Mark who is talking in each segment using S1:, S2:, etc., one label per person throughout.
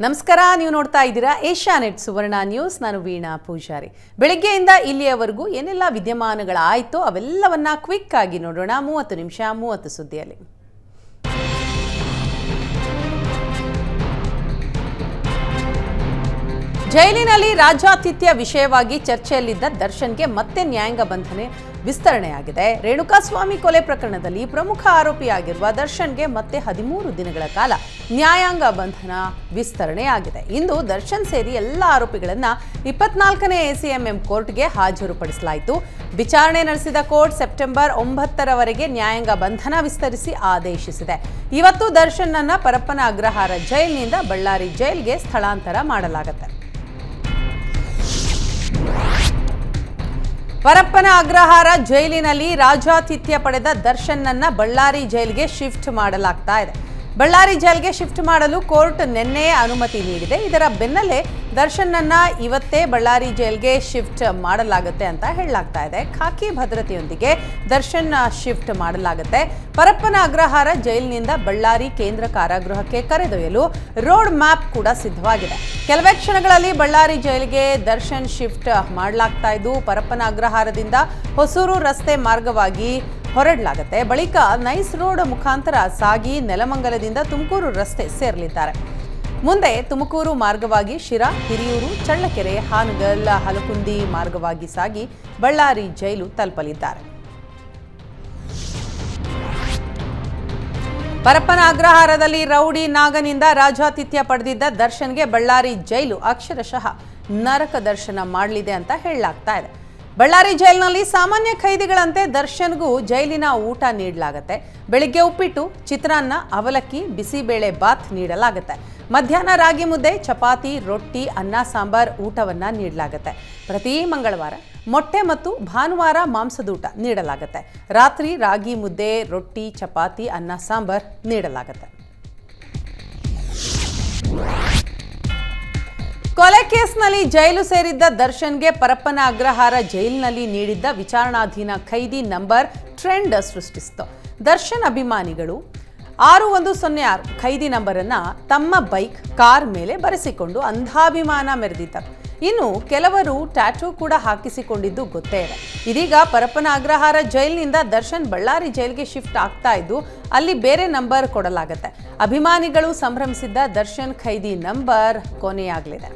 S1: ನಮಸ್ಕಾರ ನೀವು ನೋಡ್ತಾ ಇದ್ದೀರಾ ಏಷ್ಯಾ ನೆಟ್ ಸುವರ್ಣ ನ್ಯೂಸ್ ನಾನು ವೀಣಾ ಪೂಜಾರಿ ಬೆಳಿಗ್ಗೆಯಿಂದ ಇಲ್ಲಿಯವರೆಗೂ ಏನೆಲ್ಲ ವಿದ್ಯಮಾನಗಳಾಯಿತೋ ಅವೆಲ್ಲವನ್ನ ಕ್ವಿಕ್ ಆಗಿ ನೋಡೋಣ ಮೂವತ್ತು ನಿಮಿಷ ಮೂವತ್ತು ಸುದ್ದಿಯಲ್ಲಿ ಜೈಲಿನಲ್ಲಿ ರಾಜ್ಯಾತಿಥ್ಯ ವಿಷಯವಾಗಿ ಚರ್ಚೆಯಲ್ಲಿದ್ದ ದರ್ಶನ್ಗೆ ಮತ್ತೆ ನ್ಯಾಯಾಂಗ ಬಂಧನೆ ವಿಸ್ತರಣೆಯಾಗಿದೆ ರೇಣುಕಾಸ್ವಾಮಿ ಕೊಲೆ ಪ್ರಕರಣದಲ್ಲಿ ಪ್ರಮುಖ ಆರೋಪಿಯಾಗಿರುವ ದರ್ಶನ್ಗೆ ಮತ್ತೆ ಹದಿಮೂರು ದಿನಗಳ ಕಾಲ ನ್ಯಾಯಾಂಗ ಬಂಧನ ವಿಸ್ತರಣೆಯಾಗಿದೆ ಇಂದು ದರ್ಶನ್ ಸೇರಿ ಎಲ್ಲ ಆರೋಪಿಗಳನ್ನ ಇಪ್ಪತ್ನಾಲ್ಕನೇ ಎಸಿಎಂಎಂ ಕೋರ್ಟ್ಗೆ ಹಾಜರುಪಡಿಸಲಾಯಿತು ವಿಚಾರಣೆ ನಡೆಸಿದ ಕೋರ್ಟ್ ಸೆಪ್ಟೆಂಬರ್ ಒಂಬತ್ತರವರೆಗೆ ನ್ಯಾಯಾಂಗ ಬಂಧನ ವಿಸ್ತರಿಸಿ ಆದೇಶಿಸಿದೆ ಇವತ್ತು ದರ್ಶನ್ನನ್ನ ಪರಪ್ಪನ ಅಗ್ರಹಾರ ಜೈಲಿನಿಂದ ಬಳ್ಳಾರಿ ಜೈಲ್ಗೆ ಸ್ಥಳಾಂತರ ಮಾಡಲಾಗುತ್ತೆ ಪರಪ್ಪನ ಅಗ್ರಹಾರ ಜೈಲಿನಲ್ಲಿ ರಾಜಾತಿಥ್ಯ ಪಡೆದ ದರ್ಶನ್ನನ್ನ ಬಳ್ಳಾರಿ ಜೈಲಿಗೆ ಶಿಫ್ಟ್ ಮಾಡಲಾಗ್ತಾ ಇದೆ ಬಳ್ಳಾರಿ ಜೈಲ್ಗೆ ಶಿಫ್ಟ್ ಮಾಡಲು ಕೋರ್ಟ್ ನಿನ್ನೆಯೇ ಅನುಮತಿ ನೀಡಿದೆ ಇದರ ಬೆನ್ನಲ್ಲೇ ದರ್ಶನ್ನನ್ನ ಇವತ್ತೇ ಬಳ್ಳಾರಿ ಜೈಲ್ಗೆ ಶಿಫ್ಟ್ ಮಾಡಲಾಗುತ್ತೆ ಅಂತ ಹೇಳಲಾಗ್ತಾ ಇದೆ ಖಾಕಿ ಭದ್ರತೆಯೊಂದಿಗೆ ದರ್ಶನ್ ಶಿಫ್ಟ್ ಮಾಡಲಾಗುತ್ತೆ ಪರಪ್ಪನ ಅಗ್ರಹಾರ ಜೈಲಿನಿಂದ ಬಳ್ಳಾರಿ ಕೇಂದ್ರ ಕಾರಾಗೃಹಕ್ಕೆ ಕರೆದೊಯ್ಯಲು ರೋಡ್ ಮ್ಯಾಪ್ ಕೂಡ ಸಿದ್ಧವಾಗಿದೆ ಕೆಲವೇ ಕ್ಷಣಗಳಲ್ಲಿ ಬಳ್ಳಾರಿ ಜೈಲಿಗೆ ದರ್ಶನ್ ಶಿಫ್ಟ್ ಮಾಡಲಾಗ್ತಾ ಇದ್ದು ಪರಪ್ಪನ ಅಗ್ರಹಾರದಿಂದ ಹೊಸೂರು ರಸ್ತೆ ಮಾರ್ಗವಾಗಿ ಹೊರಡಲಾಗುತ್ತೆ ಬಳಿಕ ನೈಸ್ ರೋಡ್ ಮುಖಾಂತರ ಸಾಗಿ ನೆಲಮಂಗಲದಿಂದ ತುಮಕೂರು ರಸ್ತೆ ಸೇರಲಿದ್ದಾರೆ ಮುಂದೆ ತುಮಕೂರು ಮಾರ್ಗವಾಗಿ ಶಿರಾ ಹಿರಿಯೂರು ಚಳ್ಳಕೆರೆ ಹಾನಗಲ್ ಹಲಕುಂದಿ ಮಾರ್ಗವಾಗಿ ಸಾಗಿ ಬಳ್ಳಾರಿ ಜೈಲು ತಲುಪಲಿದ್ದಾರೆ ಪರಪ್ಪನ ಅಗ್ರಹಾರದಲ್ಲಿ ರೌಡಿ ನಾಗನಿಂದ ರಾಜಾತಿಥ್ಯ ಪಡೆದಿದ್ದ ದರ್ಶನ್ಗೆ ಬಳ್ಳಾರಿ ಜೈಲು ಅಕ್ಷರಶಃ ನರಕ ದರ್ಶನ ಮಾಡಲಿದೆ ಅಂತ ಹೇಳಲಾಗ್ತಾ ಇದೆ ಬಳ್ಳಾರಿ ಜೈಲಿನಲ್ಲಿ ಸಾಮಾನ್ಯ ಖೈದಿಗಳಂತೆ ದರ್ಶನ್ಗೂ ಜೈಲಿನ ಊಟ ನೀಡಲಾಗುತ್ತೆ ಬೆಳಿಗ್ಗೆ ಉಪ್ಪಿಟ್ಟು ಚಿತ್ರಾನ್ನ ಅವಲಕ್ಕಿ ಬಿಸಿಬೇಳೆ ಬಾತ್ ನೀಡಲಾಗುತ್ತೆ ಮಧ್ಯಾಹ್ನ ರಾಗಿ ಮುದ್ದೆ ಚಪಾತಿ ರೊಟ್ಟಿ ಅನ್ನ ಸಾಂಬಾರ್ ಊಟವನ್ನ ನೀಡಲಾಗುತ್ತೆ ಪ್ರತಿ ಮಂಗಳವಾರ ಮೊಟ್ಟೆ ಮತ್ತು ಭಾನುವಾರ ಮಾಂಸದೂಟ ನೀಡಲಾಗುತ್ತೆ ರಾತ್ರಿ ರಾಗಿ ಮುದ್ದೆ ರೊಟ್ಟಿ ಚಪಾತಿ ಅನ್ನ ಸಾಂಬಾರ್ ನೀಡಲಾಗುತ್ತೆ ಕೊಲೆ ಕೇಸ್ನಲ್ಲಿ ಜೈಲು ಸೇರಿದ್ದ ದರ್ಶನ್ಗೆ ಪರಪ್ಪನ ಅಗ್ರಹಾರ ಜೈಲಿನಲ್ಲಿ ನೀಡಿದ್ದ ವಿಚಾರಣಾಧೀನ ಖೈದಿ ನಂಬರ್ ಟ್ರೆಂಡ್ ಸೃಷ್ಟಿಸಿತು ದರ್ಶನ್ ಅಭಿಮಾನಿಗಳು ಆರು ಒಂದು ಸೊನ್ನೆ ಆರು ಖೈದಿ ನಂಬರನ್ನು ತಮ್ಮ ಬೈಕ್ ಕಾರ್ ಮೇಲೆ ಬರೆಸಿಕೊಂಡು ಅಂಧಾಭಿಮಾನ ಮೆರೆದಿದ್ದರು ಇನ್ನು ಕೆಲವರು ಟ್ಯಾಟೂ ಕೂಡ ಹಾಕಿಸಿಕೊಂಡಿದ್ದು ಗೊತ್ತೇ ಇದೆ ಇದೀಗ ಪರಪ್ಪನ ಅಗ್ರಹಾರ ಜೈಲಿನಿಂದ ದರ್ಶನ್ ಬಳ್ಳಾರಿ ಜೈಲಿಗೆ ಶಿಫ್ಟ್ ಆಗ್ತಾ ಇದ್ದು ಅಲ್ಲಿ ಬೇರೆ ನಂಬರ್ ಕೊಡಲಾಗುತ್ತೆ ಅಭಿಮಾನಿಗಳು ಸಂಭ್ರಮಿಸಿದ್ದ ದರ್ಶನ್ ಖೈದಿ ನಂಬರ್ ಕೊನೆಯಾಗಲಿದೆ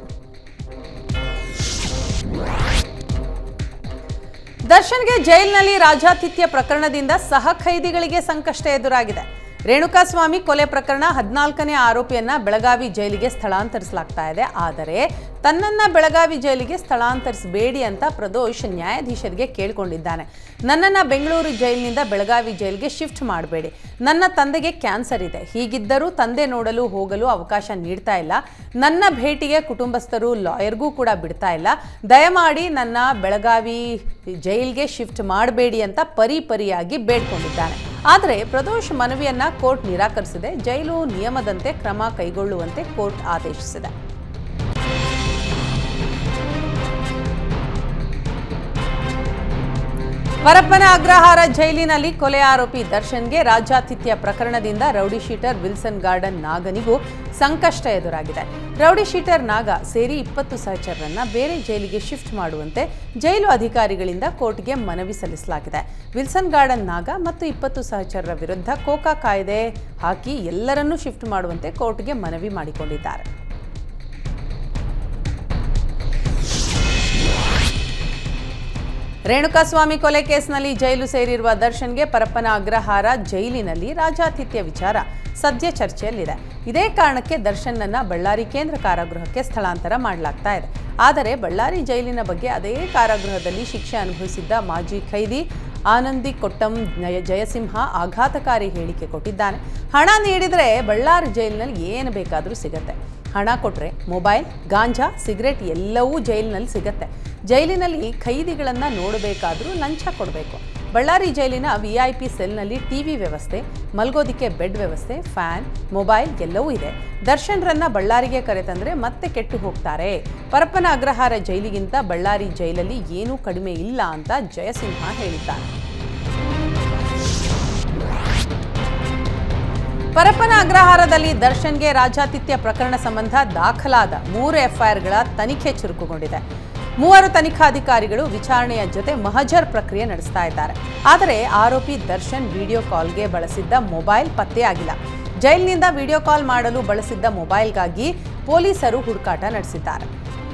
S1: ದರ್ಶನ್ಗೆ ಜೈಲಿನಲ್ಲಿ ರಾಜಾತಿಥ್ಯ ಪ್ರಕರಣದಿಂದ ಸಹ ಖೈದಿಗಳಿಗೆ ಸಂಕಷ್ಟ ಎದುರಾಗಿದೆ ರೇಣುಕಾಸ್ವಾಮಿ ಕೊಲೆ ಪ್ರಕರಣ ಹದಿನಾಲ್ಕನೇ ಆರೋಪಿಯನ್ನ ಬೆಳಗಾವಿ ಜೈಲಿಗೆ ಸ್ಥಳಾಂತರಿಸಲಾಗ್ತಾ ಇದೆ ಆದರೆ ತನ್ನನ್ನ ಬೆಳಗಾವಿ ಜೈಲಿಗೆ ಸ್ಥಳಾಂತರಿಸಬೇಡಿ ಅಂತ ಪ್ರದೋಷ್ ನ್ಯಾಯಾಧೀಶರಿಗೆ ಕೇಳಿಕೊಂಡಿದ್ದಾನೆ ನನ್ನನ್ನು ಬೆಂಗಳೂರು ಜೈಲಿನಿಂದ ಬೆಳಗಾವಿ ಜೈಲಿಗೆ ಶಿಫ್ಟ್ ಮಾಡಬೇಡಿ ನನ್ನ ತಂದೆಗೆ ಕ್ಯಾನ್ಸರ್ ಇದೆ ಹೀಗಿದ್ದರೂ ತಂದೆ ನೋಡಲು ಹೋಗಲು ಅವಕಾಶ ನೀಡ್ತಾ ಇಲ್ಲ ನನ್ನ ಭೇಟಿಗೆ ಕುಟುಂಬಸ್ಥರು ಲಾಯರ್ಗೂ ಕೂಡ ಬಿಡ್ತಾ ಇಲ್ಲ ದಯಮಾಡಿ ನನ್ನ ಬೆಳಗಾವಿ ಜೈಲ್ಗೆ ಶಿಫ್ಟ್ ಮಾಡಬೇಡಿ ಅಂತ ಪರಿ ಪರಿಯಾಗಿ ಬೇಡ್ಕೊಂಡಿದ್ದಾನೆ ಆದರೆ ಪ್ರದೋಷ್ ಮನವಿಯನ್ನ ಕೋರ್ಟ್ ನಿರಾಕರಿಸಿದೆ ಜೈಲು ನಿಯಮದಂತೆ ಕ್ರಮ ಕೈಗೊಳ್ಳುವಂತೆ ಕೋರ್ಟ್ ಆದೇಶಿಸಿದೆ ಪರಪ್ಪನ ಅಗ್ರಹಾರ ಜೈಲಿನಲ್ಲಿ ಕೊಲೆ ಆರೋಪಿ ದರ್ಶನ್ಗೆ ರಾಜ್ಯಾತಿಥ್ಯ ಪ್ರಕರಣದಿಂದ ರೌಡಿ ಶೀಟರ್ ವಿಲ್ಸನ್ ಗಾರ್ಡನ್ ನಾಗನಿಗೂ ಸಂಕಷ್ಟ ಎದುರಾಗಿದೆ ರೌಡಿ ಶೀಟರ್ ನಾಗ ಸೇರಿ ಇಪ್ಪತ್ತು ಸಹಚರರನ್ನ ಬೇರೆ ಜೈಲಿಗೆ ಶಿಫ್ಟ್ ಮಾಡುವಂತೆ ಜೈಲು ಅಧಿಕಾರಿಗಳಿಂದ ಕೋರ್ಟ್ಗೆ ಮನವಿ ಸಲ್ಲಿಸಲಾಗಿದೆ ವಿಲ್ಸನ್ ಗಾರ್ಡನ್ ನಾಗ ಮತ್ತು ಇಪ್ಪತ್ತು ಸಹಚರರ ವಿರುದ್ಧ ಕೋಕಾ ಕಾಯ್ದೆ ಹಾಕಿ ಎಲ್ಲರನ್ನೂ ಶಿಫ್ಟ್ ಮಾಡುವಂತೆ ಕೋರ್ಟ್ಗೆ ಮನವಿ ಮಾಡಿಕೊಂಡಿದ್ದಾರೆ ರೇಣುಕಾಸ್ವಾಮಿ ಕೊಲೆ ಕೇಸ್ನಲ್ಲಿ ಜೈಲು ಸೇರಿರುವ ದರ್ಶನ್ಗೆ ಪರಪ್ಪನ ಅಗ್ರಹಾರ ಜೈಲಿನಲ್ಲಿ ರಾಜಾತಿಥ್ಯ ವಿಚಾರ ಸದ್ಯ ಚರ್ಚೆಯಲ್ಲಿದೆ ಇದೇ ಕಾರಣಕ್ಕೆ ದರ್ಶನ್ನನ್ನ ಬಳ್ಳಾರಿ ಕೇಂದ್ರ ಕಾರಾಗೃಹಕ್ಕೆ ಸ್ಥಳಾಂತರ ಮಾಡಲಾಗ್ತಾ ಇದೆ ಆದರೆ ಬಳ್ಳಾರಿ ಜೈಲಿನ ಬಗ್ಗೆ ಅದೇ ಕಾರಾಗೃಹದಲ್ಲಿ ಶಿಕ್ಷೆ ಅನುಭವಿಸಿದ್ದ ಮಾಜಿ ಖೈದಿ ಆನಂದಿ ಕೊಟ್ಟಂ ಜಯ ಜಯಸಿಂಹ ಆಘಾತಕಾರಿ ಹೇಳಿಕೆ ಕೊಟ್ಟಿದ್ದಾನೆ ಹಣ ನೀಡಿದರೆ ಬಳ್ಳಾರಿ ಜೈಲಿನಲ್ಲಿ ಏನು ಬೇಕಾದರೂ ಸಿಗತ್ತೆ ಹಣ ಕೊಟ್ಟರೆ ಮೊಬೈಲ್ ಗಾಂಜಾ ಸಿಗರೆಟ್ ಎಲ್ಲವೂ ಜೈಲಿನಲ್ಲಿ ಸಿಗತ್ತೆ ಜೈಲಿನಲ್ಲಿ ಖೈದಿಗಳನ್ನು ನೋಡಬೇಕಾದ್ರೂ ಲಂಚ ಕೊಡಬೇಕು ಬಳ್ಳಾರಿ ಜೈಲಿನ ವಿ ಐ ಪಿ ಸೆಲ್ನಲ್ಲಿ ಟಿವಿ ವ್ಯವಸ್ಥೆ ಮಲ್ಗೋದಿಕ್ಕೆ ಬೆಡ್ ವ್ಯವಸ್ಥೆ ಫ್ಯಾನ್ ಮೊಬೈಲ್ ಎಲ್ಲವೂ ಇದೆ ದರ್ಶನ್ರನ್ನ ಬಳ್ಳಾರಿಗೆ ಕರೆತಂದ್ರೆ ಮತ್ತೆ ಕೆಟ್ಟು ಹೋಗ್ತಾರೆ ಪರಪ್ಪನ ಅಗ್ರಹಾರ ಜೈಲಿಗಿಂತ ಬಳ್ಳಾರಿ ಜೈಲಲ್ಲಿ ಏನೂ ಕಡಿಮೆ ಇಲ್ಲ ಅಂತ ಜಯಸಿಂಹ ಹೇಳಿದ್ದಾರೆ ಪರಪ್ಪನ ಅಗ್ರಹಾರದಲ್ಲಿ ದರ್ಶನ್ಗೆ ರಾಜಾತಿಥ್ಯ ಪ್ರಕರಣ ಸಂಬಂಧ ದಾಖಲಾದ ಮೂರು ಎಫ್ಐಆರ್ಗಳ ತನಿಖೆ ಚುರುಕುಗೊಂಡಿದೆ ಮೂವರು ತನಿಖಾಧಿಕಾರಿಗಳು ವಿಚಾರಣೆಯ ಜೊತೆ ಮಹಜರ್ ಪ್ರಕ್ರಿಯೆ ನಡೆಸ್ತಾ ಇದ್ದಾರೆ ಆದರೆ ಆರೋಪಿ ದರ್ಶನ್ ವಿಡಿಯೋ ಕಾಲ್ಗೆ ಬಳಸಿದ್ದ ಮೊಬೈಲ್ ಪತ್ತೆಯಾಗಿಲ್ಲ ಜೈಲಿನಿಂದ ವಿಡಿಯೋ ಕಾಲ್ ಮಾಡಲು ಬಳಸಿದ್ದ ಮೊಬೈಲ್ಗಾಗಿ ಪೊಲೀಸರು ಹುಡುಕಾಟ ನಡೆಸಿದ್ದಾರೆ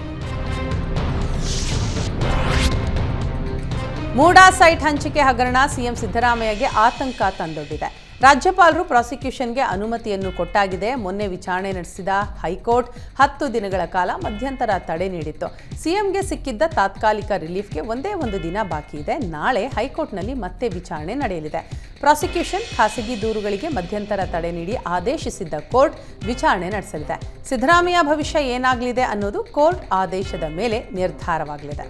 S1: ಮೂಡಾ ಸೈಟ್ ಹಂಚಿಕೆ ಹಗರಣ ಸಿಎಂ ಸಿದ್ದರಾಮಯ್ಯಗೆ ಆತಂಕ ತಂದೊಡ್ಡಿದೆ ರಾಜ್ಯಪಾಲರು ಪ್ರಾಸಿಕ್ಯೂಷನ್ಗೆ ಅನುಮತಿಯನ್ನು ಕೊಟ್ಟಾಗಿದೆ ಮೊನ್ನೆ ವಿಚಾರಣೆ ನಡೆಸಿದ ಹೈಕೋರ್ಟ್ ಹತ್ತು ದಿನಗಳ ಕಾಲ ಮಧ್ಯಂತರ ತಡೆ ನೀಡಿತ್ತು ಸಿಎಂಗೆ ಸಿಕ್ಕಿದ್ದ ತಾತ್ಕಾಲಿಕ ರಿಲೀಫ್ಗೆ ಒಂದೇ ಒಂದು ದಿನ ಬಾಕಿ ಇದೆ ನಾಳೆ ಹೈಕೋರ್ಟ್ನಲ್ಲಿ ಮತ್ತೆ ವಿಚಾರಣೆ ನಡೆಯಲಿದೆ ಪ್ರಾಸಿಕ್ಯೂಷನ್ ಖಾಸಗಿ ದೂರುಗಳಿಗೆ ಮಧ್ಯಂತರ ತಡೆ ನೀಡಿ ಆದೇಶಿಸಿದ್ದ ಕೋರ್ಟ್ ವಿಚಾರಣೆ ನಡೆಸಲಿದೆ ಸಿದ್ದರಾಮಯ್ಯ ಭವಿಷ್ಯ ಏನಾಗಲಿದೆ ಅನ್ನೋದು ಕೋರ್ಟ್ ಆದೇಶದ ಮೇಲೆ ನಿರ್ಧಾರವಾಗಲಿದೆ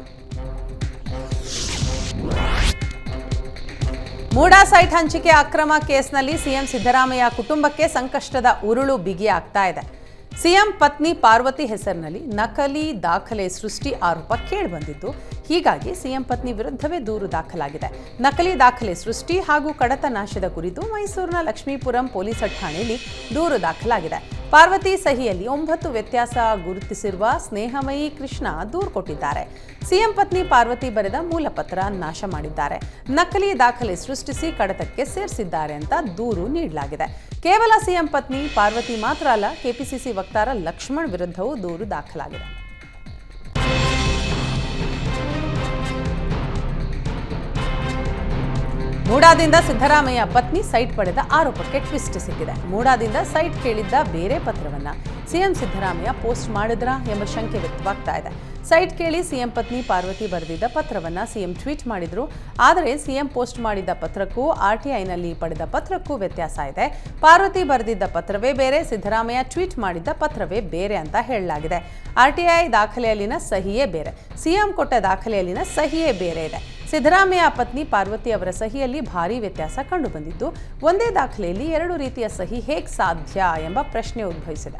S1: ಮೂಡಾ ಸೈಟ್ ಹಂಚಿಕೆ ಅಕ್ರಮ ಕೇಸ್ನಲ್ಲಿ ಸಿಎಂ ಸಿದ್ದರಾಮಯ್ಯ ಕುಟುಂಬಕ್ಕೆ ಸಂಕಷ್ಟದ ಉರುಳು ಬಿಗಿಯಾಗ್ತಾ ಇದೆ ಸಿಎಂ ಪತ್ನಿ ಪಾರ್ವತಿ ಹೆಸರಿನಲ್ಲಿ ನಕಲಿ ದಾಖಲೆ ಸೃಷ್ಟಿ ಆರೋಪ ಕೇಳಿಬಂದಿದ್ದು ಹೀಗಾಗಿ ಸಿಎಂ ಪತ್ನಿ ವಿರುದ್ಧವೇ ದೂರು ದಾಖಲಾಗಿದೆ ನಕಲಿ ದಾಖಲೆ ಸೃಷ್ಟಿ ಹಾಗೂ ಕಡತ ನಾಶದ ಕುರಿತು ಮೈಸೂರಿನ ಲಕ್ಷ್ಮೀಪುರಂ ಪೊಲೀಸ್ ಠಾಣೆಯಲ್ಲಿ ದೂರು ದಾಖಲಾಗಿದೆ ಪಾರ್ವತಿ ಸಹಿಯಲ್ಲಿ ಒಂಬತ್ತು ವ್ಯತ್ಯಾಸ ಗುರುತಿಸಿರುವ ಸ್ನೇಹಮಯಿ ಕೃಷ್ಣ ದೂರು ಕೊಟ್ಟಿದ್ದಾರೆ ಸಿಎಂ ಪತ್ನಿ ಪಾರ್ವತಿ ಬರೆದ ಮೂಲಪತ್ರ ನಾಶ ಮಾಡಿದ್ದಾರೆ ನಕಲಿ ದಾಖಲೆ ಸೃಷ್ಟಿಸಿ ಕಡತಕ್ಕೆ ಸೇರಿಸಿದ್ದಾರೆ ಅಂತ ದೂರು ನೀಡಲಾಗಿದೆ ಕೇವಲ ಸಿಎಂ ಪತ್ನಿ ಪಾರ್ವತಿ ಮಾತ್ರ ಅಲ್ಲ ಕೆಪಿಸಿಸಿ ವಕ್ತಾರ ಲಕ್ಷ್ಮಣ್ ವಿರುದ್ಧವೂ ದೂರು ದಾಖಲಾಗಿದೆ ಮೂಡಾದಿಂದ ಸಿದ್ದರಾಮಯ್ಯ ಪತ್ನಿ ಸೈಟ್ ಪಡೆದ ಆರೋಪಕ್ಕೆ ಟ್ವಿಸ್ಟ್ ಸಿಕ್ಕಿದೆ ಮೂಡಾದಿಂದ ಸೈಟ್ ಕೇಳಿದ್ದ ಬೇರೆ ಪತ್ರವನ್ನ ಸಿಎಂ ಸಿದ್ದರಾಮಯ್ಯ ಪೋಸ್ಟ್ ಮಾಡಿದ್ರಾ ಎಂಬ ಶಂಕೆ ವ್ಯಕ್ತವಾಗ್ತಾ ಇದೆ ಸೈಟ್ ಕೇಳಿ ಸಿಎಂ ಪತ್ನಿ ಪಾರ್ವತಿ ಬರೆದಿದ್ದ ಪತ್ರವನ್ನ ಸಿಎಂ ಟ್ವೀಟ್ ಮಾಡಿದ್ರು ಆದರೆ ಸಿಎಂ ಪೋಸ್ಟ್ ಮಾಡಿದ್ದ ಪತ್ರಕ್ಕೂ ಆರ್ಟಿಐನಲ್ಲಿ ಪಡೆದ ಪತ್ರಕ್ಕೂ ವ್ಯತ್ಯಾಸ ಇದೆ ಪಾರ್ವತಿ ಬರೆದಿದ್ದ ಪತ್ರವೇ ಬೇರೆ ಸಿದ್ದರಾಮಯ್ಯ ಟ್ವೀಟ್ ಮಾಡಿದ್ದ ಪತ್ರವೇ ಬೇರೆ ಅಂತ ಹೇಳಲಾಗಿದೆ ಆರ್ಟಿಐ ದಾಖಲೆಯಲ್ಲಿನ ಸಹಿಯೇ ಬೇರೆ ಸಿಎಂ ಕೊಟ್ಟ ದಾಖಲೆಯಲ್ಲಿನ ಸಹಿಯೇ ಬೇರೆ ಇದೆ ಸಿದ್ದರಾಮಯ್ಯ ಪತ್ನಿ ಪಾರ್ವತಿ ಅವರ ಸಹಿಯಲ್ಲಿ ಭಾರೀ ವ್ಯತ್ಯಾಸ ಕಂಡುಬಂದಿದ್ದು ಒಂದೇ ದಾಖಲೆಯಲ್ಲಿ ಎರಡು ರೀತಿಯ ಸಹಿ ಹೇಗೆ ಸಾಧ್ಯ ಎಂಬ ಪ್ರಶ್ನೆ ಉದ್ಭವಿಸಿದೆ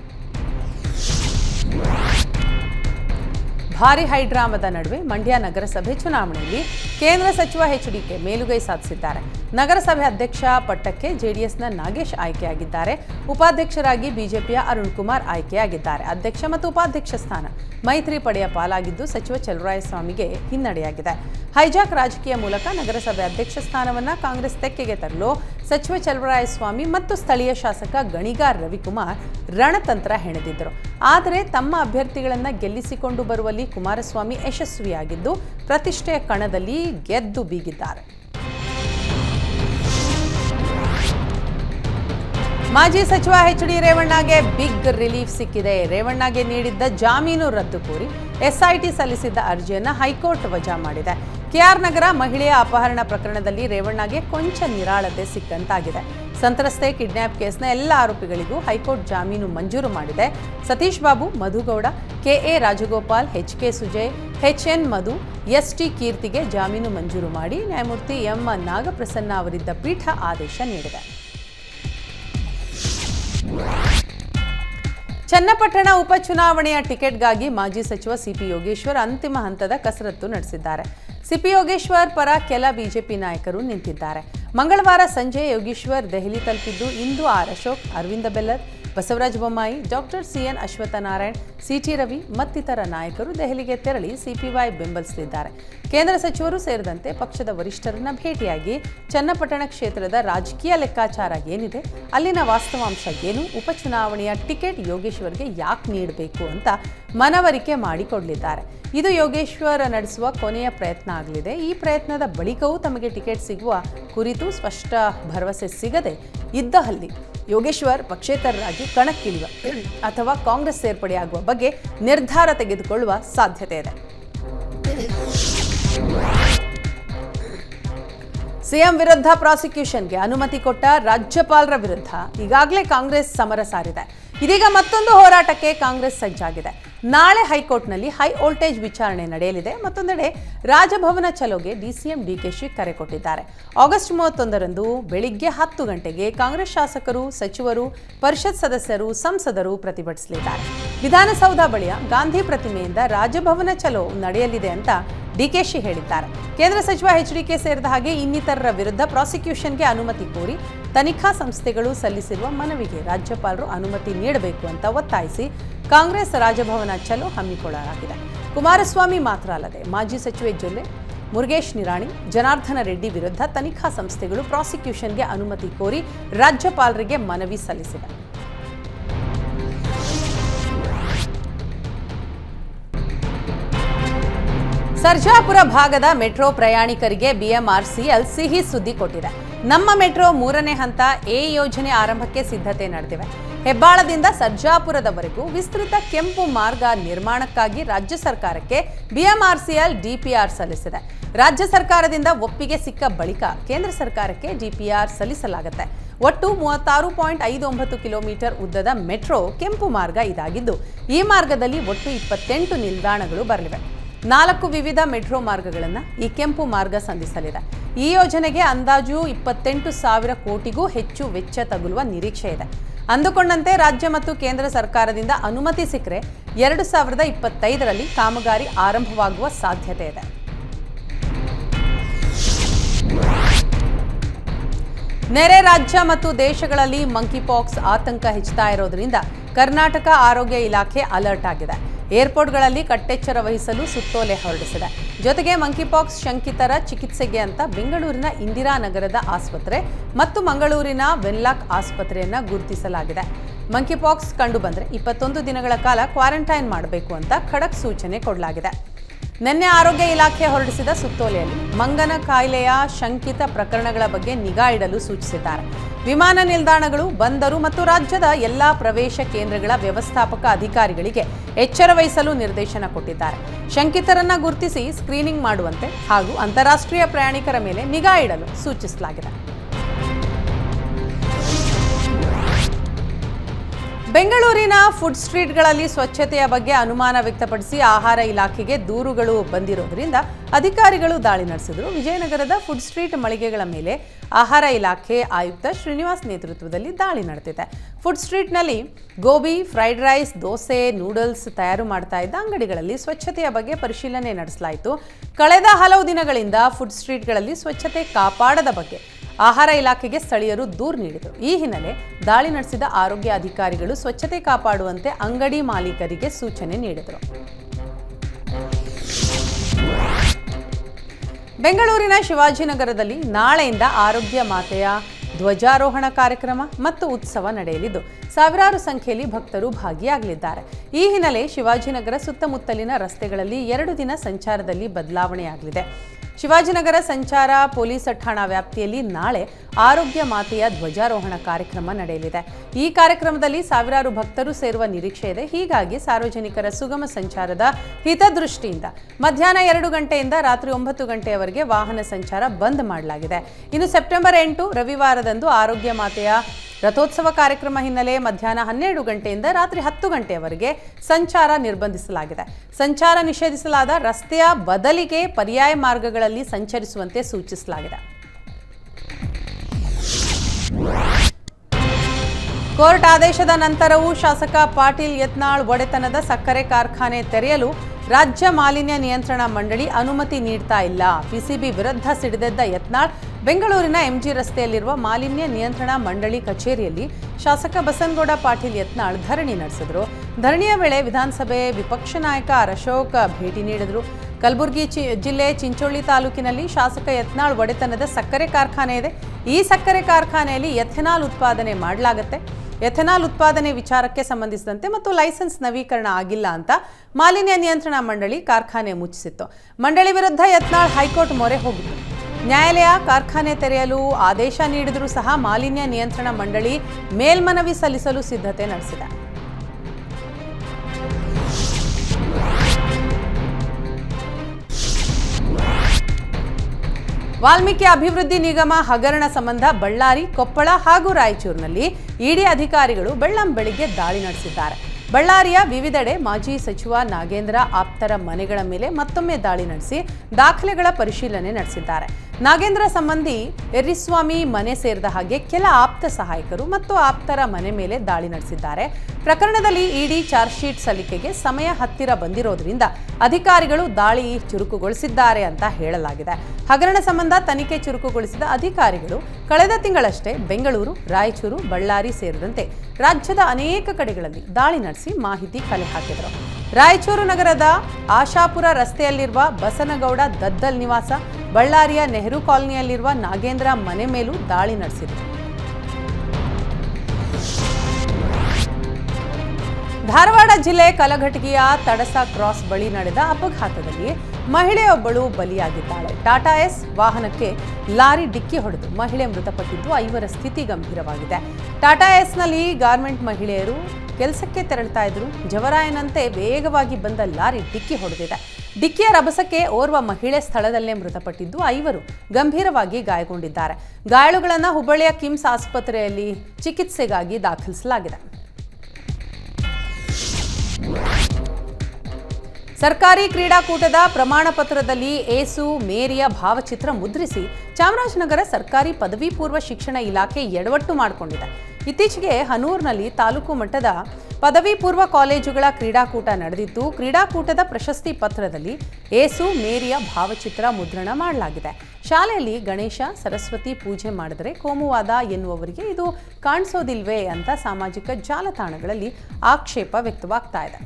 S1: ಭಾರಿ ಹೈಡ್ರಾಮದ ನಡುವೆ ಮಂಡ್ಯ ನಗರಸಭೆ ಚುನಾವಣೆಯಲ್ಲಿ ಕೇಂದ್ರ ಸಚಿವ ಎಚ್ಡಿಕೆ ಮೇಲುಗೈ ಸಾಧಿಸಿದ್ದಾರೆ ನಗರಸಭೆ ಅಧ್ಯಕ್ಷ ಪಟ್ಟಕ್ಕೆ ಜೆಡಿಎಸ್ನ ನಾಗೇಶ್ ಆಯ್ಕೆಯಾಗಿದ್ದಾರೆ ಉಪಾಧ್ಯಕ್ಷರಾಗಿ ಬಿಜೆಪಿಯ ಅರುಣ್ ಕುಮಾರ್ ಆಯ್ಕೆಯಾಗಿದ್ದಾರೆ ಅಧ್ಯಕ್ಷ ಮತ್ತು ಉಪಾಧ್ಯಕ್ಷ ಸ್ಥಾನ ಮೈತ್ರಿ ಪಡೆಯ ಪಾಲಾಗಿದ್ದು ಸಚಿವ ಚಲುವರಾಯಸ್ವಾಮಿಗೆ ಹಿನ್ನಡೆಯಾಗಿದೆ ಹೈಜಾಕ್ ರಾಜಕೀಯ ಮೂಲಕ ನಗರಸಭೆ ಅಧ್ಯಕ್ಷ ಸ್ಥಾನವನ್ನು ಕಾಂಗ್ರೆಸ್ ತೆಕ್ಕೆಗೆ ತರಲು ಸಚಿವ ಚಲುವರಾಯಸ್ವಾಮಿ ಮತ್ತು ಸ್ಥಳೀಯ ಶಾಸಕ ಗಣಿಗಾರ್ ರವಿಕುಮಾರ್ ರಣತಂತ್ರ ಹೆಣೆದಿದ್ದರು ಆದರೆ ತಮ್ಮ ಅಭ್ಯರ್ಥಿಗಳನ್ನು ಗೆಲ್ಲಿಸಿಕೊಂಡು ಬರುವಲ್ಲಿ ಕುಮಾರಸ್ವಾಮಿ ಯಶಸ್ವಿಯಾಗಿದ್ದು ಪ್ರತಿಷ್ಠೆಯ ಕಣದಲ್ಲಿ ಗೆದ್ದು ಬೀಗಿದ್ದಾರೆ ಮಾಜಿ ಸಚಿವ ಎಚ್ ಡಿ ರೇವಣ್ಣಗೆ ಬಿಗ್ ರಿಲೀಫ್ ಸಿಕ್ಕಿದೆ ರೇವಣ್ಣಗೆ ನೀಡಿದ್ದ ಜಾಮೀನು ರದ್ದು ಕೋರಿ ಎಸ್ಐಟಿ ಸಲ್ಲಿಸಿದ್ದ ಅರ್ಜಿಯನ್ನು ಹೈಕೋರ್ಟ್ ವಜಾ ಮಾಡಿದೆ ಕೆಆರ್ ನಗರ ಮಹಿಳೆಯ ಅಪಹರಣ ಪ್ರಕರಣದಲ್ಲಿ ರೇವಣ್ಣಗೆ ಕೊಂಚ ನಿರಾಳತೆ ಸಿಕ್ಕಂತಾಗಿದೆ ಸಂತ್ರಸ್ತೆ ಕಿಡ್ನ್ಯಾಪ್ ಕೇಸ್ನ ಎಲ್ಲ ಆರೋಪಿಗಳಿಗೂ ಹೈಕೋರ್ಟ್ ಜಾಮೀನು ಮಂಜೂರು ಮಾಡಿದೆ Satish Babu Madhu Gowda K A Rajagopal H K Sujay H N Madhu S T ಕೀರ್ತಿಗೆ ಜಾಮೀನು ಮಂಜೂರು ಮಾಡಿ ನ್ಯಾಯಮೂರ್ತಿ ಎಂ ನಾಗಪ್ರಸನ್ನ ಅವರಿದ್ದ ಪೀಠ ಆದೇಶ ನೀಡಿದೆ ಚನ್ನಪಟ್ಟಣ ಉಪಚುನಾವಣೆಯ ಟಿಕೆಟ್ಗಾಗಿ ಮಾಜಿ ಸಚಿವ ಸಿಪಿ ಯೋಗೇಶ್ವರ್ ಅಂತಿಮ ಹಂತದ ಕಸರತ್ತು ನಡೆಸಿದ್ದಾರೆ ಸಿಪಿ ಯೋಗೇಶ್ವರ್ ಪರ ಕೆಲ ಬಿಜೆಪಿ ನಾಯಕರು ನಿಂತಿದ್ದಾರೆ ಮಂಗಳವಾರ ಸಂಜೆ ಯೋಗೇಶ್ವರ್ ದೆಹಲಿ ತಲುಪಿದ್ದು ಇಂದು R Ashok Aravind Bellad Basavaraj Bommai doctor CN Ashwathnarayan C T Ravi ಮತ್ತಿತರ ನಾಯಕರು ದೆಹಲಿಗೆ ತೆರಳಿ ಸಿಪಿವೈ ಬೆಂಬಲಿಸಲಿದ್ದಾರೆ ಕೇಂದ್ರ ಸಚಿವರು ಸೇರಿದಂತೆ ಪಕ್ಷದ ವರಿಷ್ಠರನ್ನ ಭೇಟಿಯಾಗಿ ಚನ್ನಪಟ್ಟಣ ಕ್ಷೇತ್ರದ ರಾಜಕೀಯ ಲೆಕ್ಕಾಚಾರ ಏನಿದೆ ಅಲ್ಲಿನ ವಾಸ್ತವಾಂಶ ಏನು ಉಪಚುನಾವಣೆಯ ಟಿಕೆಟ್ ಯೋಗೇಶ್ವರ್ಗೆ ಯಾಕೆ ನೀಡಬೇಕು ಅಂತ ಮನವರಿಕೆ ಮಾಡಿಕೊಡಲಿದ್ದಾರೆ ಇದು ಯೋಗೇಶ್ವರ್ ನಡೆಸುವ ಕೊನೆಯ ಪ್ರಯತ್ನ ಆಗಲಿದೆ ಈ ಪ್ರಯತ್ನದ ಬಳಿಕವೂ ತಮಗೆ ಟಿಕೆಟ್ ಸಿಗುವ ಕುರಿತು ಸ್ಪಷ್ಟ ಭರವಸೆ ಸಿಗದೆ ಇದ್ದಹಲ್ಲಿ ಯೋಗೇಶ್ವರ್ ಪಕ್ಷೇತರರಾಗಿ ಕಣಕ್ಕಿಳಿಯುವ ಅಥವಾ ಕಾಂಗ್ರೆಸ್ ಸೇರ್ಪಡೆಯಾಗುವ ಬಗ್ಗೆ ನಿರ್ಧಾರ ತೆಗೆದುಕೊಳ್ಳುವ ಸಾಧ್ಯತೆ ಇದೆ ಸಿಎಂ ವಿರುದ್ಧ ಪ್ರಾಸಿಕ್ಯೂಷನ್ಗೆ ಅನುಮತಿ ಕೊಟ್ಟ ರಾಜ್ಯಪಾಲರ ವಿರುದ್ಧ ಈಗಾಗಲೇ ಕಾಂಗ್ರೆಸ್ ಸಮರ ಸಾರಿದೆ ಇದೀಗ ಮತ್ತೊಂದು ಹೋರಾಟಕ್ಕೆ ಕಾಂಗ್ರೆಸ್ ಸಜ್ಜಾಗಿದೆ ನಾಳೆ ಹೈಕೋರ್ಟ್ನಲ್ಲಿ ಹೈ ವೋಲ್ಟೇಜ್ ವಿಚಾರಣೆ ನಡೆಯಲಿದೆ ಮತ್ತೊಂದೆಡೆ ರಾಜಭವನ ಚಲೋಗೆ ಡಿಸಿಎಂ ಡಿಕೆಶಿ ಕರೆ ಕೊಟ್ಟಿದ್ದಾರೆ ಆಗಸ್ಟ್ ಮೂವತ್ತೊಂದರಂದು ಬೆಳಿಗ್ಗೆ ಹತ್ತು ಗಂಟೆಗೆ ಕಾಂಗ್ರೆಸ್ ಶಾಸಕರು ಸಚಿವರು ಪರಿಷತ್ ಸದಸ್ಯರು ಸಂಸದರು ಪ್ರತಿಭಟಿಸಲಿದ್ದಾರೆ ವಿಧಾನಸೌಧ ಬಳಿಯ ಗಾಂಧಿ ಪ್ರತಿಮೆಯಿಂದ ರಾಜಭವನ ಚಲೋ ನಡೆಯಲಿದೆ ಅಂತ ಡಿಕೆಶಿ ಹೇಳಿದ್ದಾರೆ ಕೇಂದ್ರ ಸಚಿವ ಎಚ್ಡಿಕೆ ಸೇರಿದ ಹಾಗೆ ಇನ್ನಿತರರ ವಿರುದ್ಧ ಪ್ರಾಸಿಕ್ಯೂಷನ್ಗೆ ಅನುಮತಿ ಕೋರಿ ತನಿಖಾ ಸಂಸ್ಥೆಗಳು ಸಲ್ಲಿಸಿರುವ ಮನವಿಗೆ ರಾಜ್ಯಪಾಲರು ಅನುಮತಿ ನೀಡಬೇಕು ಅಂತ ಒತ್ತಾಯಿಸಿ ಕಾಂಗ್ರೆಸ್ ರಾಜಭವನ ಚಲೋ ಹಮ್ಮಿಕೊಳ್ಳಲಾಗಿದೆ ಕುಮಾರಸ್ವಾಮಿ ಮಾತ್ರ ಅಲ್ಲದೆ ಮಾಜಿ ಸಚಿವೆ ಜೊಲ್ಲೆ ಮುರುಗೇಶ್ ನಿರಾಣಿ ಜನಾರ್ದನ ರೆಡ್ಡಿ ವಿರುದ್ಧ ತನಿಖಾ ಸಂಸ್ಥೆಗಳು ಪ್ರಾಸಿಕ್ಯೂಷನ್ಗೆ ಅನುಮತಿ ಕೋರಿ ರಾಜ್ಯಪಾಲರಿಗೆ ಮನವಿ ಸಲ್ಲಿಸಿವೆ ಸರ್ಜಾಪುರ ಭಾಗದ ಮೆಟ್ರೋ ಪ್ರಯಾಣಿಕರಿಗೆ ಬಿಎಂಆರ್ಸಿಎಲ್ ಸಿಹಿ ಸುದ್ದಿ ಕೊಟ್ಟಿದೆ ನಮ್ಮ ಮೆಟ್ರೋ ಮೂರನೇ ಹಂತ ಎ ಯೋಜನೆ ಆರಂಭಕ್ಕೆ ಸಿದ್ಧತೆ ನಡೆದಿವೆ ಹೆಬ್ಬಾಳದಿಂದ ಸರ್ಜಾಪುರದವರೆಗೂ ವಿಸ್ತೃತ ಕೆಂಪು ಮಾರ್ಗ ನಿರ್ಮಾಣಕ್ಕಾಗಿ ರಾಜ್ಯ ಸರ್ಕಾರಕ್ಕೆ ಬಿಎಂಆರ್ಸಿಎಲ್ ಡಿಪಿಆರ್ ಸಲ್ಲಿಸಿದೆ ರಾಜ್ಯ ಸರ್ಕಾರದಿಂದ ಒಪ್ಪಿಗೆ ಸಿಕ್ಕ ಬಳಿಕ ಕೇಂದ್ರ ಸರ್ಕಾರಕ್ಕೆ ಡಿಪಿಆರ್ ಸಲ್ಲಿಸಲಾಗುತ್ತೆ ಒಟ್ಟು ಮೂವತ್ತಾರು ಪಾಯಿಂಟ್ ಐದು ಒಂಬತ್ತು ಕಿಲೋಮೀಟರ್ ಉದ್ದದ ಮೆಟ್ರೋ ಕೆಂಪು ಮಾರ್ಗ ಇದಾಗಿದ್ದು ಈ ಮಾರ್ಗದಲ್ಲಿ ಒಟ್ಟು ಇಪ್ಪತ್ತೆಂಟು ನಿಲ್ದಾಣಗಳು ಬರಲಿವೆ ನಾಲ್ಕು ವಿವಿಧ ಮೆಟ್ರೋ ಮಾರ್ಗಗಳನ್ನು ಈ ಕೆಂಪು ಮಾರ್ಗ ಸಂಧಿಸಲಿದೆ ಈ ಯೋಜನೆಗೆ ಅಂದಾಜು ಇಪ್ಪತ್ತೆಂಟು ಸಾವಿರ ಕೋಟಿಗೂ ಹೆಚ್ಚು ವೆಚ್ಚ ತಗುಲುವ ನಿರೀಕ್ಷೆ ಇದೆ ಅಂದುಕೊಂಡಂತೆ ರಾಜ್ಯ ಮತ್ತು ಕೇಂದ್ರ ಸರ್ಕಾರದಿಂದ ಅನುಮತಿ ಸಿಕ್ಕರೆ ಎರಡು ಸಾವಿರದ ಇಪ್ಪತ್ತೈದರಲ್ಲಿ ಕಾಮಗಾರಿ ಆರಂಭವಾಗುವ ಸಾಧ್ಯತೆ ಇದೆ ನೆರೆ ರಾಜ್ಯ ಮತ್ತು ದೇಶಗಳಲ್ಲಿ ಮಂಕಿಪಾಕ್ಸ್ ಆತಂಕ ಹೆಚ್ಚುತ್ತಾ ಇರೋದ್ರಿಂದ ಕರ್ನಾಟಕ ಆರೋಗ್ಯ ಇಲಾಖೆ ಅಲರ್ಟ್ ಆಗಿದೆ ಏರ್ಪೋರ್ಟ್ಗಳಲ್ಲಿ ಕಟ್ಟೆಚ್ಚರ ವಹಿಸಲು ಸುತ್ತೋಲೆ ಹೊರಡಿಸಿದೆ ಜೊತೆಗೆ ಮಂಕಿಪಾಕ್ಸ್ ಶಂಕಿತರ ಚಿಕಿತ್ಸೆಗೆ ಅಂತ ಬೆಂಗಳೂರಿನ ಇಂದಿರಾನಗರದ ಆಸ್ಪತ್ರೆ ಮತ್ತು ಮಂಗಳೂರಿನ ವೆನ್ಲಾಕ್ ಆಸ್ಪತ್ರೆಯನ್ನ ಗುರುತಿಸಲಾಗಿದೆ ಮಂಕಿಪಾಕ್ಸ್ ಕಂಡುಬಂದರೆ ಇಪ್ಪತ್ತೊಂದು ದಿನಗಳ ಕಾಲ ಕ್ವಾರಂಟೈನ್ ಮಾಡಬೇಕು ಅಂತ ಖಡಕ್ ಸೂಚನೆ ಕೊಡಲಾಗಿದೆ ನಿನ್ನೆ ಆರೋಗ್ಯ ಇಲಾಖೆ ಹೊರಡಿಸಿದ ಸುತ್ತೋಲೆಯಲ್ಲಿ ಮಂಗನ ಕಾಯಿಲೆಯ ಶಂಕಿತ ಪ್ರಕರಣಗಳ ಬಗ್ಗೆ ನಿಗಾ ಇಡಲು ಸೂಚಿಸಿದ್ದಾರೆ ವಿಮಾನ ನಿಲ್ದಾಣಗಳು ಬಂದರು ಮತ್ತು ರಾಜ್ಯದ ಎಲ್ಲಾ ಪ್ರವೇಶ ಕೇಂದ್ರಗಳ ವ್ಯವಸ್ಥಾಪಕ ಅಧಿಕಾರಿಗಳಿಗೆ ಎಚ್ಚರ ವಹಿಸಲು ನಿರ್ದೇಶನ ಕೊಟ್ಟಿದ್ದಾರೆ ಶಂಕಿತರನ್ನ ಗುರುತಿಸಿ ಸ್ಕ್ರೀನಿಂಗ್ ಮಾಡುವಂತೆ ಹಾಗೂ ಅಂತಾರಾಷ್ಟ್ರೀಯ ಪ್ರಯಾಣಿಕರ ಮೇಲೆ ನಿಗಾ ಇಡಲು ಸೂಚಿಸಲಾಗಿದೆ ಬೆಂಗಳೂರಿನ ಫುಡ್ ಸ್ಟ್ರೀಟ್ಗಳಲ್ಲಿ ಸ್ವಚ್ಛತೆಯ ಬಗ್ಗೆ ಅನುಮಾನ ವ್ಯಕ್ತಪಡಿಸಿ ಆಹಾರ ಇಲಾಖೆಗೆ ದೂರುಗಳು ಬಂದಿರೋದ್ರಿಂದ ಅಧಿಕಾರಿಗಳು ದಾಳಿ ನಡೆಸಿದರು ವಿಜಯನಗರದ ಫುಡ್ ಸ್ಟ್ರೀಟ್ ಮಳಿಗೆಗಳ ಮೇಲೆ ಆಹಾರ ಇಲಾಖೆ ಆಯುಕ್ತ ಶ್ರೀನಿವಾಸ್ ನೇತೃತ್ವದಲ್ಲಿ ದಾಳಿ ನಡೆದಿದೆ ಫುಡ್ ಸ್ಟ್ರೀಟ್ನಲ್ಲಿ gobi fried rice dosa noodles ತಯಾರು ಮಾಡ್ತಾ ಇದ್ದ ಅಂಗಡಿಗಳಲ್ಲಿ ಸ್ವಚ್ಛತೆಯ ಬಗ್ಗೆ ಪರಿಶೀಲನೆ ನಡೆಸಲಾಯಿತು ಕಳೆದ ಹಲವು ದಿನಗಳಿಂದ ಫುಡ್ ಸ್ಟ್ರೀಟ್ಗಳಲ್ಲಿ ಸ್ವಚ್ಛತೆ ಕಾಪಾಡದ ಬಗ್ಗೆ ಆಹಾರ ಇಲಾಖೆಗೆ ಸ್ಥಳೀಯರು ದೂರು ನೀಡಿದರು ಈ ಹಿನ್ನೆಲೆ ದಾಳಿ ನಡೆಸಿದ ಆರೋಗ್ಯ ಅಧಿಕಾರಿಗಳು ಸ್ವಚ್ಛತೆ ಕಾಪಾಡುವಂತೆ ಅಂಗಡಿ ಮಾಲೀಕರಿಗೆ ಸೂಚನೆ ನೀಡಿದರು ಬೆಂಗಳೂರಿನ ಶಿವಾಜಿನಗರದಲ್ಲಿ ನಾಳೆಯಿಂದ ಆರೋಗ್ಯ ಮಾತೆಯ ಧ್ವಜಾರೋಹಣ ಕಾರ್ಯಕ್ರಮ ಮತ್ತು ಉತ್ಸವ ನಡೆಯಲಿದ್ದು ಸಾವಿರಾರು ಸಂಖ್ಯೆಯಲ್ಲಿ ಭಕ್ತರು ಭಾಗಿಯಾಗಲಿದ್ದಾರೆ ಈ ಹಿನ್ನೆಲೆ ಶಿವಾಜಿನಗರ ಸುತ್ತಮುತ್ತಲಿನ ರಸ್ತೆಗಳಲ್ಲಿ ಎರಡು ದಿನ ಸಂಚಾರದಲ್ಲಿ ಬದಲಾವಣೆಯಾಗಲಿದೆ ಶಿವಾಜಿನಗರ ಸಂಚಾರ ಪೊಲೀಸ್ ಠಾಣಾ ವ್ಯಾಪ್ತಿಯಲ್ಲಿ ನಾಳೆ ಆರೋಗ್ಯ ಮಾತೆಯ ಧ್ವಜಾರೋಹಣ ಕಾರ್ಯಕ್ರಮ ನಡೆಯಲಿದೆ ಈ ಕಾರ್ಯಕ್ರಮದಲ್ಲಿ ಸಾವಿರಾರು ಭಕ್ತರು ಸೇರುವ ನಿರೀಕ್ಷೆ ಇದೆ ಹೀಗಾಗಿ ಸಾರ್ವಜನಿಕರ ಸುಗಮ ಸಂಚಾರದ ಹಿತದೃಷ್ಟಿಯಿಂದ ಮಧ್ಯಾಹ್ನ ಎರಡು ಗಂಟೆಯಿಂದ ರಾತ್ರಿ ಒಂಬತ್ತು ಗಂಟೆಯವರೆಗೆ ವಾಹನ ಸಂಚಾರ ಬಂದ್ ಮಾಡಲಾಗಿದೆ ಇನ್ನು ಸೆಪ್ಟೆಂಬರ್ ಎಂಟು ರವಿವಾರದಂದು ಆರೋಗ್ಯ ಮಾತೆಯ ರಥೋತ್ಸವ ಕಾರ್ಯಕ್ರಮ ಹಿನ್ನೆಲೆ ಮಧ್ಯಾಹ್ನ ಹನ್ನೆರಡು ಗಂಟೆಯಿಂದ ರಾತ್ರಿ ಹತ್ತು ಗಂಟೆಯವರೆಗೆ ಸಂಚಾರ ನಿರ್ಬಂಧಿಸಲಾಗಿದೆ ಸಂಚಾರ ನಿಷೇಧಿಸಲಾದ ರಸ್ತೆಯ ಬದಲಿಗೆ ಪರ್ಯಾಯ ಮಾರ್ಗಗಳಲ್ಲಿ ಸಂಚರಿಸುವಂತೆ ಸೂಚಿಸಲಾಗಿದೆ ಕೋರ್ಟ್ ಆದೇಶದ ನಂತರವೂ ಶಾಸಕ ಪಾಟೀಲ್ ಯತ್ನಾಳ್ ಒಡೆತನದ ಸಕ್ಕರೆ ಕಾರ್ಖಾನೆ ತೆರೆಯಲು ರಾಜ್ಯ ಮಾಲಿನ್ಯ ನಿಯಂತ್ರಣ ಮಂಡಳಿ ಅನುಮತಿ ನೀಡ್ತಾ ಇಲ್ಲ ಪಿಸಿಬಿ ವಿರುದ್ಧ ಸಿಡಿದೆದ್ದ ಯತ್ನಾಳ್ ಬೆಂಗಳೂರಿನ ಎಂಜಿ ರಸ್ತೆಯಲ್ಲಿರುವ ಮಾಲಿನ್ಯ ನಿಯಂತ್ರಣ ಮಂಡಳಿ ಕಚೇರಿಯಲ್ಲಿ ಶಾಸಕ ಬಸನಗೌಡ ಪಾಟೀಲ್ ಯತ್ನಾಳ್ ಧರಣಿ ನಡೆಸಿದರು ಧರಣಿಯ ವೇಳೆ ವಿಧಾನಸಭೆ ವಿಪಕ್ಷ ನಾಯಕ ಆರ್ ಅಶೋಕ್ ಭೇಟಿ ನೀಡಿದರು ಕಲಬುರಗಿ ಚಿ ಜಿಲ್ಲೆ ಚಿಂಚೋಳಿ ತಾಲೂಕಿನಲ್ಲಿ ಶಾಸಕ ಯತ್ನಾಳ್ ಒಡೆತನದ ಸಕ್ಕರೆ ಕಾರ್ಖಾನೆ ಇದೆ ಈ ಸಕ್ಕರೆ ಕಾರ್ಖಾನೆಯಲ್ಲಿ ಎಥೆನಾಲ್ ಉತ್ಪಾದನೆ ಮಾಡಲಾಗುತ್ತೆ ಎಥೆನಾಲ್ ಉತ್ಪಾದನೆ ವಿಚಾರಕ್ಕೆ ಸಂಬಂಧಿಸಿದಂತೆ ಮತ್ತು ಲೈಸೆನ್ಸ್ ನವೀಕರಣ ಆಗಿಲ್ಲ ಅಂತ ಮಾಲಿನ್ಯ ನಿಯಂತ್ರಣ ಮಂಡಳಿ ಕಾರ್ಖಾನೆ ಮುಚ್ಚಿಸಿತ್ತು ಮಂಡಳಿ ವಿರುದ್ಧ ಯತ್ನಾಳ್ ಹೈಕೋರ್ಟ್ ಮೊರೆ ಹೋಗಿತ್ತು ನ್ಯಾಯಾಲಯ ಕಾರ್ಖಾನೆ ತೆರೆಯಲು ಆದೇಶ ನೀಡಿದರೂ ಸಹ ಮಾಲಿನ್ಯ ನಿಯಂತ್ರಣ ಮಂಡಳಿ ಮೇಲ್ಮನವಿ ಸಲ್ಲಿಸಲು ಸಿದ್ಧತೆ ನಡೆಸಿದೆ ವಾಲ್ಮೀಕಿ ಅಭಿವೃದ್ಧಿ ನಿಗಮ ಹಗರಣ ಸಂಬಂಧ ಬಳ್ಳಾರಿ ಕೊಪ್ಪಳ ಹಾಗೂ ರಾಯಚೂರಿನಲ್ಲಿ ಇಡಿ ಅಧಿಕಾರಿಗಳು ಬೆಳ್ಳಂ ಬೆಳಿಗ್ಗೆ ದಾಳಿ ನಡೆಸಿದ್ದಾರೆ ಬಳ್ಳಾರಿಯ ವಿವಿಧೆಡೆ ಮಾಜಿ ಸಚಿವ ನಾಗೇಂದ್ರ ಆಪ್ತರ ಮನೆಗಳ ಮೇಲೆ ಮತ್ತೊಮ್ಮೆ ದಾಳಿ ನಡೆಸಿ ದಾಖಲೆಗಳ ಪರಿಶೀಲನೆ ನಡೆಸಿದ್ದಾರೆ ನಾಗೇಂದ್ರ ಸಂಬಂಧಿ ಎರ್ರಿಸ್ವಾಮಿ ಮನೆ ಸೇರಿದ ಹಾಗೆ ಕೆಲ ಆಪ್ತ ಸಹಾಯಕರು ಮತ್ತು ಆಪ್ತರ ಮನೆ ಮೇಲೆ ದಾಳಿ ನಡೆಸಿದ್ದಾರೆ ಪ್ರಕರಣದಲ್ಲಿ ಇಡಿ ಚಾರ್ಜ್ ಶೀಟ್ ಸಲ್ಲಿಕೆಗೆ ಸಮಯ ಹತ್ತಿರ ಬಂದಿರೋದ್ರಿಂದ ಅಧಿಕಾರಿಗಳು ದಾಳಿ ಚುರುಕುಗೊಳಿಸಿದ್ದಾರೆ ಅಂತ ಹೇಳಲಾಗಿದೆ ಹಗರಣ ಸಂಬಂಧ ತನಿಖೆ ಚುರುಕುಗೊಳಿಸಿದ ಅಧಿಕಾರಿಗಳು ಕಳೆದ ತಿಂಗಳಷ್ಟೇ ಬೆಂಗಳೂರು ರಾಯಚೂರು ಬಳ್ಳಾರಿ ಸೇರಿದಂತೆ ರಾಜ್ಯದ ಅನೇಕ ಕಡೆಗಳಲ್ಲಿ ದಾಳಿ ನಡೆಸಿ ಮಾಹಿತಿ ಕಲೆ ಹಾಕಿದರು ರಾಯಚೂರು ನಗರದ ಆಶಾಪುರ ರಸ್ತೆಯಲ್ಲಿರುವ ಬಸನಗೌಡ ದದ್ದಲ್ ನಿವಾಸ ಬಳ್ಳಾರಿಯ ನೆಹರು ಕಾಲನಿಯಲ್ಲಿರುವ ನಾಗೇಂದ್ರ ಮನೆ ಮೇಲೂ ದಾಳಿ ನಡೆಸಿದರು ಧಾರವಾಡ ಜಿಲ್ಲೆ ಕಲಘಟಗಿಯ ತಡಸ ಕ್ರಾಸ್ ಬಳಿ ನಡೆದ ಅಪಘಾತದಲ್ಲಿ ಮಹಿಳೆಯೊಬ್ಬಳು ಬಲಿಯಾಗಿದ್ದಾಳೆ ಟಾಟಾ ಎಸ್ ವಾಹನಕ್ಕೆ ಲಾರಿ ಡಿಕ್ಕಿ ಹೊಡೆದು ಮಹಿಳೆ ಮೃತಪಟ್ಟಿದ್ದು ಐವರ ಸ್ಥಿತಿ ಗಂಭೀರವಾಗಿದೆ ಟಾಟಾ ಎಸ್ನಲ್ಲಿ ಗಾರ್ಮೆಂಟ್ ಮಹಿಳೆಯರು ಕೆಲಸಕ್ಕೆ ತೆರಳ್ತಾ ಇದ್ರು ಜವರಾಯನಂತೆ ವೇಗವಾಗಿ ಬಂದ ಲಾರಿ ಡಿಕ್ಕಿ ಹೊಡೆದಿದೆ ಡಿಕ್ಕಿಯ ರಭಸಕ್ಕೆ ಓರ್ವ ಮಹಿಳೆ ಸ್ಥಳದಲ್ಲೇ ಮೃತಪಟ್ಟಿದ್ದು ಐವರು ಗಂಭೀರವಾಗಿ ಗಾಯಗೊಂಡಿದ್ದಾರೆ ಗಾಯಾಳುಗಳನ್ನು ಹುಬ್ಬಳ್ಳಿಯ ಕಿಮ್ಸ್ ಆಸ್ಪತ್ರೆಯಲ್ಲಿ ಚಿಕಿತ್ಸೆಗಾಗಿ ದಾಖಲಿಸಲಾಗಿದೆ ಸರ್ಕಾರಿ ಕ್ರೀಡಾಕೂಟದ ಪ್ರಮಾಣ ಪತ್ರದಲ್ಲಿ ಏಸು ಮೇರಿಯ ಭಾವಚಿತ್ರ ಮುದ್ರಿಸಿ ಚಾಮರಾಜನಗರ ಸರ್ಕಾರಿ ಪದವಿ ಪೂರ್ವ ಶಿಕ್ಷಣ ಇಲಾಖೆ ಎಡವಟ್ಟು ಮಾಡಿಕೊಂಡಿದೆ ಇತ್ತೀಚೆಗೆ ಹನೂರ್ನಲ್ಲಿ ತಾಲೂಕು ಮಟ್ಟದ ಪದವಿ ಪೂರ್ವ ಕಾಲೇಜುಗಳ ಕ್ರೀಡಾಕೂಟ ನಡೆದಿದ್ದು ಕ್ರೀಡಾಕೂಟದ ಪ್ರಶಸ್ತಿ ಪತ್ರದಲ್ಲಿ ಏಸು ಮೇರಿಯ ಭಾವಚಿತ್ರ ಮುದ್ರಣ ಮಾಡಲಾಗಿದೆ ಶಾಲೆಯಲ್ಲಿ ಗಣೇಶ ಸರಸ್ವತಿ ಪೂಜೆ ಮಾಡಿದರೆ ಕೋಮುವಾದ ಎನ್ನುವವರಿಗೆ ಇದು ಕಾಣಿಸೋದಿಲ್ವೇ ಅಂತ ಸಾಮಾಜಿಕ ಜಾಲತಾಣಗಳಲ್ಲಿ ಆಕ್ಷೇಪ ವ್ಯಕ್ತವಾಗ್ತಾ ಇದೆ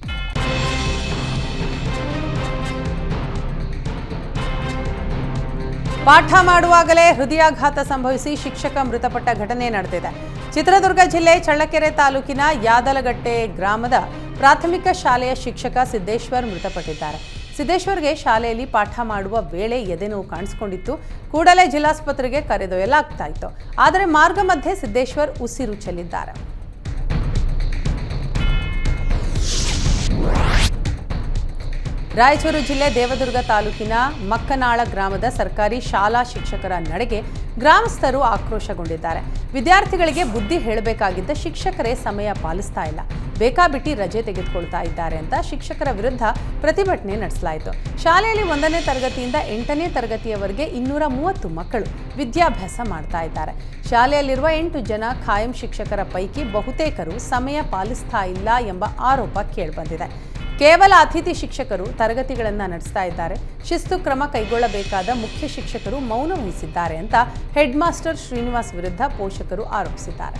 S1: ಪಾಠ ಮಾಡುವಾಗಲೇ ಹೃದಯಾಘಾತ ಸಂಭವಿಸಿ ಶಿಕ್ಷಕ ಮೃತಪಟ್ಟ ಘಟನೆ ನಡೆದಿದೆ ಚಿತ್ರದುರ್ಗ ಜಿಲ್ಲೆ ಚಳ್ಳಕೆರೆ ತಾಲೂಕಿನ ಯಾದಲಗಟ್ಟೆ ಗ್ರಾಮದ ಪ್ರಾಥಮಿಕ ಶಾಲೆಯ ಶಿಕ್ಷಕ ಸಿದ್ದೇಶ್ವರ್ ಮೃತಪಟ್ಟಿದ್ದಾರೆ ಸಿದ್ದೇಶ್ವರ್ಗೆ ಶಾಲೆಯಲ್ಲಿ ಪಾಠ ಮಾಡುವ ವೇಳೆ ಎದೆನೋವು ಕಾಣಿಸಿಕೊಂಡಿತ್ತು ಕೂಡಲೇ ಜಿಲ್ಲಾಸ್ಪತ್ರೆಗೆ ಕರೆದೊಯ್ಯಲಾಗ್ತಾ ಇತ್ತು ಆದರೆ ಮಾರ್ಗ ಮಧ್ಯೆ ಸಿದ್ದೇಶ್ವರ್ ಉಸಿರು ಚೆಲ್ಲಿದ್ದಾರೆ ರಾಯಚೂರು ಜಿಲ್ಲೆ ದೇವದುರ್ಗ ತಾಲೂಕಿನ ಮಕ್ಕನಾಳ ಗ್ರಾಮದ ಸರ್ಕಾರಿ ಶಾಲಾ ಶಿಕ್ಷಕರ ನಡೆಗೆ ಗ್ರಾಮಸ್ಥರು ಆಕ್ರೋಶಗೊಂಡಿದ್ದಾರೆ ವಿದ್ಯಾರ್ಥಿಗಳಿಗೆ ಬುದ್ಧಿ ಹೇಳಬೇಕಾಗಿದ್ದ ಶಿಕ್ಷಕರೇ ಸಮಯ ಪಾಲಿಸ್ತಾ ಇಲ್ಲ ಬೇಕಾಬಿಟ್ಟಿ ರಜೆ ತೆಗೆದುಕೊಳ್ತಾ ಇದ್ದಾರೆ ಅಂತ ಶಿಕ್ಷಕರ ವಿರುದ್ಧ ಪ್ರತಿಭಟನೆ ನಡೆಸಲಾಯಿತು ಶಾಲೆಯಲ್ಲಿ ಒಂದನೇ ತರಗತಿಯಿಂದ ಎಂಟನೇ ತರಗತಿಯವರೆಗೆ ಇನ್ನೂರ ಮೂವತ್ತು ಮಕ್ಕಳು ವಿದ್ಯಾಭ್ಯಾಸ ಮಾಡ್ತಾ ಇದ್ದಾರೆ ಶಾಲೆಯಲ್ಲಿರುವ ಎಂಟು ಜನ ಖಾಯಂ ಶಿಕ್ಷಕರ ಪೈಕಿ ಬಹುತೇಕರು ಸಮಯ ಪಾಲಿಸ್ತಾ ಇಲ್ಲ ಎಂಬ ಆರೋಪ ಕೇಳಿಬಂದಿದೆ ಕೇವಲ ಅತಿಥಿ ಶಿಕ್ಷಕರು ತರಗತಿಗಳನ್ನು ನಡೆಸ್ತಾ ಇದ್ದಾರೆ ಶಿಸ್ತು ಕ್ರಮ ಕೈಗೊಳ್ಳಬೇಕಾದ ಮುಖ್ಯ ಶಿಕ್ಷಕರು ಮೌನ ವಹಿಸಿದ್ದಾರೆ ಅಂತ ಹೆಡ್ ಮಾಸ್ಟರ್ ಶ್ರೀನಿವಾಸ್ ವಿರುದ್ಧ ಪೋಷಕರು ಆರೋಪಿಸಿದ್ದಾರೆ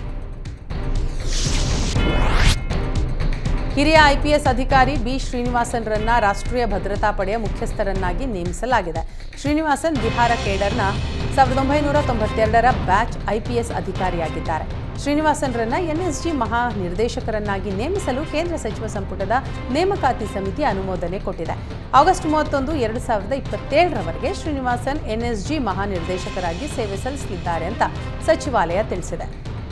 S1: ಹಿರಿಯ ಐಪಿಎಸ್ ಅಧಿಕಾರಿ ಬಿ ಶ್ರೀನಿವಾಸನ್ರನ್ನ ರಾಷ್ಟ್ರೀಯ ಭದ್ರತಾ ಪಡೆಯ ಮುಖ್ಯಸ್ಥರನ್ನಾಗಿ ನೇಮಿಸಲಾಗಿದೆ ಶ್ರೀನಿವಾಸನ್ ಬಿಹಾರ ಕೇಡರ್ನ ಸಾವಿರದ ಒಂಬೈನೂರ ತೊಂಬತ್ತೆರಡರ ಬ್ಯಾಚ್ ಐಪಿಎಸ್ ಅಧಿಕಾರಿಯಾಗಿದ್ದಾರೆ ಶ್ರೀನಿವಾಸನ್ರನ್ನ ಎನ್ಎಸ್ಜಿ ಮಹಾ ನಿರ್ದೇಶಕರನ್ನಾಗಿ ನೇಮಿಸಲು ಕೇಂದ್ರ ಸಚಿವ ಸಂಪುಟದ ನೇಮಕಾತಿ ಸಮಿತಿ ಅನುಮೋದನೆ ಕೊಟ್ಟಿದೆ ಆಗಸ್ಟ್ ಮೂವತ್ತೊಂದು ಎರಡು ಸಾವಿರದ ಇಪ್ಪತ್ತೇಳರವರೆಗೆ ಶ್ರೀನಿವಾಸನ್ ಎನ್ಎಸ್ಜಿ ಮಹಾನಿರ್ದೇಶಕರಾಗಿ ಸೇವೆ ಸಲ್ಲಿಸಲಿದ್ದಾರೆ ಅಂತ ಸಚಿವಾಲಯ ತಿಳಿಸಿದೆ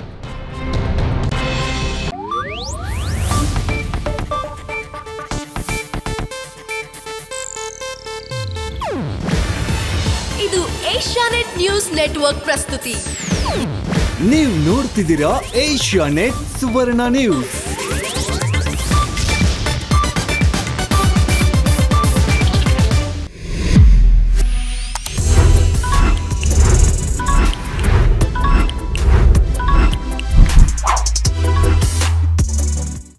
S2: ಇದು ಏಷ್ಯಾನೆಟ್ ನ್ಯೂಸ್ ನೆಟ್ವರ್ಕ್ ಪ್ರಸ್ತುತಿ
S3: ನೀವು ನೋಡ್ತಿದ್ದೀರಾ ಏಷ್ಯಾ ನೆಟ್ ಸುವರ್ಣ ನ್ಯೂಸ್